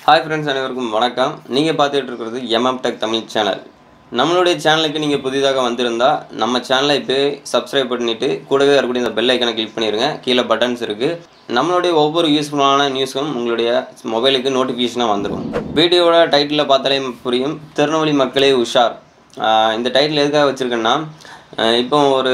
hi friends அனைவருக்கும் வணக்கம் நீங்கள் பார்த்துட்டு இருக்கிறது எம்எம் டெக் தமிழ் சேனல் நம்மளுடைய சேனலுக்கு நீங்கள் புதிதாக வந்திருந்தால் நம்ம சேனலை இப்போ சப்ஸ்கிரைப் பண்ணிவிட்டு கூடவே இருக்கக்கூடிய இந்த பெல் ஐக்கனை கிளிக் பண்ணிடுங்க கீழே பட்டன்ஸ் இருக்குது நம்மளுடைய ஒவ்வொரு யூஸ்ஃபுல்லான நியூஸும் உங்களுடைய மொபைலுக்கு நோட்டிஃபிகேஷனாக வந்துடும் வீடியோவோட டைட்டிலில் பார்த்தாலே புரியும் திருநெல்வேலி மக்களே உஷார் ஆஹ் இந்த டைட்டில் எதுக்காக வச்சுருக்கேன்னா இப்போ ஒரு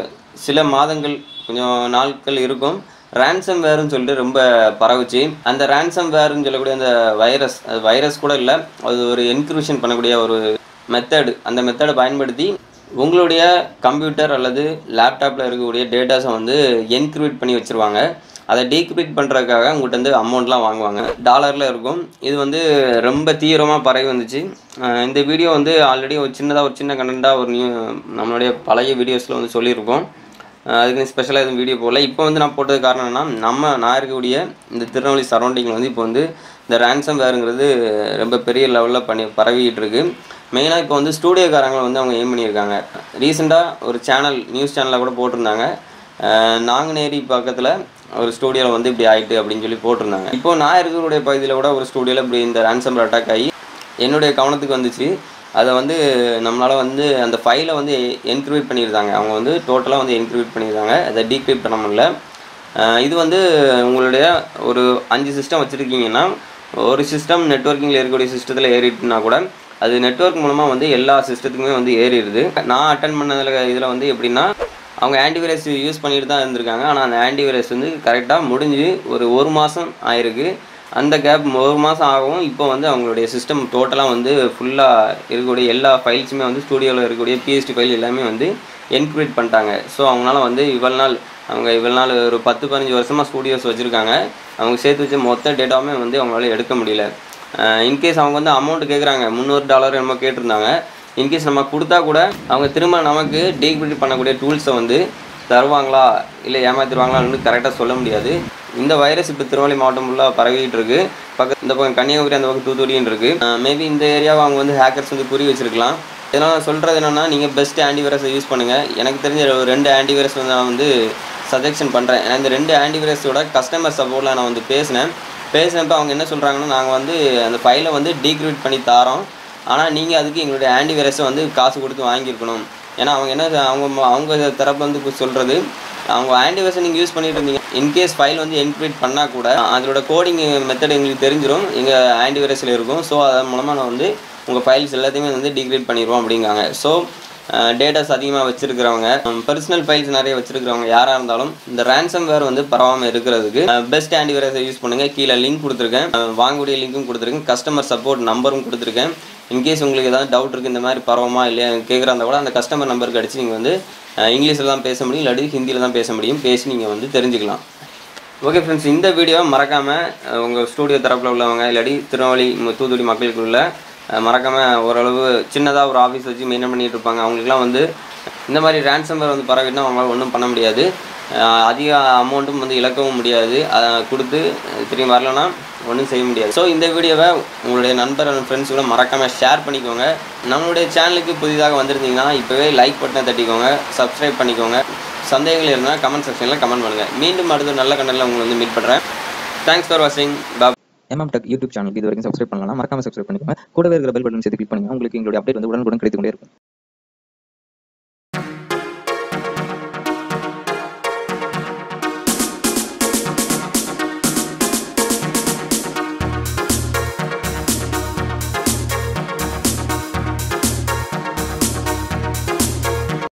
சில மாதங்கள் கொஞ்சம் நாட்கள் இருக்கும் ransom வேர்னு சொல்லிட்டு ரொம்ப பரவுச்சு அந்த ransom வேர்னு சொல்லக்கூடிய அந்த வைரஸ் அது வைரஸ் கூட இல்லை அது ஒரு என்கிரிப்ஷன் பண்ணக்கூடிய ஒரு மெத்தடு அந்த மெத்தடை பயன்படுத்தி உங்களுடைய கம்ப்யூட்டர் அல்லது லேப்டாப்பில் இருக்கக்கூடிய டேட்டாஸை வந்து என்கிரிப்ட் பண்ணி வச்சுருவாங்க அதை டீக்ரிப்ட் பண்ணுறதுக்காக உங்கள்கிட்ட வந்து அமௌண்ட்லாம் வாங்குவாங்க டாலரில் இருக்கும் இது வந்து ரொம்ப தீவிரமாக பரவி வந்துச்சு அஹ் இந்த வீடியோ வந்து ஆல்ரெடி ஒரு சின்னதாக ஒரு சின்ன கண்டென்ட்டாக ஒரு நியூ நம்மளுடைய பழைய வீடியோஸில் வந்து சொல்லியிருக்கோம் அஹ் அதுக்கு ஸ்பெஷலாக எதுவும் வீடியோ போடல இப்போ வந்து நான் போட்டது காரணம் என்னன்னா நம்ம நான் இருக்கக்கூடிய இந்த திருநெல்வேலி சரௌண்டிங்கில் வந்து இப்போ வந்து இந்த ரேன்சம் வேறுங்கிறது ரொம்ப பெரிய லெவலில் பண்ணி பரவிக்கிட்டு இருக்கு மெயினாக இப்போ வந்து ஸ்டூடியோக்காரங்களை வந்து அவங்க எய்ம் பண்ணியிருக்காங்க ரீசெண்டாக ஒரு சேனல் நியூஸ் சேனலில் கூட போட்டிருந்தாங்க அஹ் நாங்குநேரி பக்கத்தில் ஒரு ஸ்டூடியோவில் வந்து இப்படி ஆயிட்டு அப்படின்னு சொல்லி போட்டிருந்தாங்க இப்போ நான் இருக்கக்கூடிய பகுதியில் கூட ஒரு ஸ்டூடியோவில் இப்படி இந்த ரேன்சம் அட்டாக் ஆகி என்னுடைய கவனத்துக்கு வந்துச்சு அதை வந்து நம்மளால் வந்து அந்த ஃபைலை வந்து என்கிரிப்ட் பண்ணியிருந்தாங்க அவங்க வந்து டோட்டலாக வந்து என்கிரிப்ட் பண்ணியிருந்தாங்க அதை டீக்ரிப்ட் பண்ண முடியல அஹ் இது வந்து உங்களுடைய ஒரு அஞ்சு சிஸ்டம் வச்சுருக்கீங்கன்னா ஒரு சிஸ்டம் நெட்ஒர்க்கிங்கில் இருக்கக்கூடிய சிஸ்டத்தில் ஏறிட்டுனா கூட அது நெட்வொர்க் மூலமாக வந்து எல்லா சிஸ்டத்துக்குமே வந்து ஏறிடுது நான் அட்டன் பண்ணதில் இதில் வந்து எப்படின்னா அவங்க ஆன்டிவைரஸ் யூஸ் பண்ணிட்டு தான் இருந்திருக்காங்க ஆனால் அந்த ஆன்டிவைரஸ் வந்து கரெக்டாக முடிஞ்சு ஒரு ஒரு மாதம் ஆயிருக்கு அந்த கேப் ஒரு மாதம் ஆகும் இப்போ வந்து அவங்களுடைய சிஸ்டம் டோட்டலாக வந்து ஃபுல்லாக இருக்கக்கூடிய எல்லா ஃபைல்ஸுமே வந்து ஸ்டூடியோவில் இருக்கக்கூடிய பிஎஸ்டி ஃபைல் எல்லாமே வந்து என்கிரிப்ட் பண்ணிட்டாங்க ஸோ அவங்களால வந்து இவ்வளோ நாள் அவங்க இவ்வளோ நாள் ஒரு பத்து பதினஞ்சு வருஷமாக ஸ்டூடியோஸ் வச்சுருக்காங்க அவங்க சேர்த்து வச்ச மொத்த டேட்டாவுமே வந்து அவங்களால எடுக்க முடியல இன்கேஸ் அவங்க வந்து அமௌண்ட் கேட்குறாங்க முந்நூறு டாலர் என்னமோ கேட்டிருந்தாங்க இன்கேஸ் நம்ம கொடுத்தா கூட அவங்க திரும்ப நமக்கு டீக்ரிப்ட் பண்ணக்கூடிய டூல்ஸை வந்து தருவாங்களா இல்லை ஏமாத்திடுவாங்களான்னு கரெக்டாக சொல்ல முடியாது இந்த வைரஸ் இப்போ திருவள்ளி மாவட்டம் ஃபுல்லாக பரவிட்டு இருக்கு பக்கத்து இந்த பக்கம் கன்னியாகுமரி அந்த பக்கம் தூத்துக்குடின்னு இருக்கு மேபி இந்த ஏரியாவை அவங்க வந்து ஹேக்கர்ஸ் வந்து குறி வச்சிருக்கலாம் இதனால் நான் சொல்கிறது என்னென்னா நீங்கள் பெஸ்ட் ஆன்டிவைரஸை யூஸ் பண்ணுங்கள் எனக்கு தெரிஞ்ச ஒரு ரெண்டு ஆன்டிவைரஸ் வந்து நான் வந்து சஜெக்ஷன் பண்ணுறேன் ஏன்னா இந்த ரெண்டு ஆன்டிவைரஸோட கஸ்டமர் சப்போர்ட்டில் நான் வந்து பேசினேன் பேசினப்போ அவங்க என்ன சொல்கிறாங்கன்னா நாங்கள் வந்து அந்த ஃபைலை வந்து டீக்ரிப்ட் பண்ணி தாரோம் ஆனால் நீங்கள் அதுக்கு எங்களுடைய ஆன்டிவைரஸை வந்து காசு கொடுத்து வாங்கியிருக்கணும் ஏன்னா அவங்க என்ன அவங்க அவங்க தரப்பு வந்து சொல்கிறது அவங்க ஆன்டிவைரஸை நீங்கள் யூஸ் பண்ணிட்டு இருந்தீங்க இன்கேஸ் ஃபைல் வந்து என்கிரிப்ட் பண்ணால் கூட அதோட கோடிங் மெத்தட் எங்களுக்கு தெரிஞ்சிடும் எங்கள் ஆன்டிவைரஸில் இருக்கும் ஸோ அதன் மூலமாக நான் வந்து உங்கள் ஃபைல்ஸ் எல்லாத்தையுமே வந்து டிகிரேட் பண்ணிடுவோம் அப்படிங்காங்க ஸோ டேட்டாஸ் அதிகமாக வச்சிருக்கிறவங்க பர்சனல் ஃபைல்ஸ் நிறைய வச்சிருக்கிறவங்க யாராக இருந்தாலும் இந்த ransom வேர் வந்து பரவாமல் இருக்கிறதுக்கு பெஸ்ட் ஆன்டிவைரஸை யூஸ் பண்ணுங்கள் கீழே லிங்க் கொடுத்துருக்கேன் அஹ் வாங்கக்கூடிய லிங்க்கும் கொடுத்துருக்கேன் கஸ்டமர் சப்போர்ட் நம்பரும் கொடுத்துருக்கேன் இன்கேஸ் உங்களுக்கு ஏதாவது டவுட் இருக்குது இந்த மாதிரி பரவமா இல்லையா கேட்குறாந்தா கூட அந்த கஸ்டமர் நம்பருக்கு அடிச்சு நீங்கள் வந்து இங்கிலீஷில் தான் பேச முடியும் இல்லாட்டி ஹிந்தியில் தான் பேச முடியும் பேசி நீங்கள் வந்து தெரிஞ்சுக்கலாம் ஓகே ஃப்ரெண்ட்ஸ் இந்த வீடியோ மறக்காமல் உங்கள் ஸ்டூடியோ தரப்பில் உள்ளவங்க இல்லாட்டி திருநெல்வேலி மு- தூத்துக்குடி மக்களுக்குள்ள அஹ், மறக்காம ஓரளவு சின்னதாக ஒரு ஆஃபீஸ் வச்சு மெயின்டைன் பண்ணிட்டு இருப்பாங்க அவங்களுக்குலாம் வந்து இந்த மாதிரி ransomware வந்து பரவினா அவங்களால ஒன்றும் பண்ண முடியாது அஹ், அதிக அமௌண்ட்டும் வந்து இழக்கவும் முடியாது அதை கொடுத்து அஹ், திரும்பி வரலன்னா ஒன்றும் செய்ய முடியாது ஸோ இந்த வீடியோவை உங்களுடைய நண்பர் ஃப்ரெண்ட்ஸ் கூட மறக்காமல் ஷேர் பண்ணிக்கோங்க நம்மளுடைய சேனலுக்கு புதிதாக வந்திருந்தீங்கன்னா இப்போவே லைக் பட்டனை தட்டிக்கோங்க சப்ஸ்கிரைப் பண்ணிக்கோங்க சந்தேகங்கள் இருந்தால் கமெண்ட் செக்ஷனில் கமெண்ட் பண்ணுங்கள் மீண்டும் அடுத்த ஒரு நல்ல கண்டனில் உங்களை வந்து மீட் பண்ணுறேன் தேங்க்ஸ் ஃபார் வாட்சிங் பா எம்எம் டெக் யூடியூப் சேனலுக்கு இது வரைக்கும் சப்ஸ்கிரைப் பண்ணலாம் மறக்காம சப்ஸ்கிரைப் பண்ணிக்கோங்க கூடவே இருக்கிற பெல் பட்டன் சேர்த்து கிளிக் பண்ணுங்க உங்களுக்கு எங்களுடைய அப்டேட் வந்து உடனுக்குடன் கிடைத்து கொண்டே இருக்கும்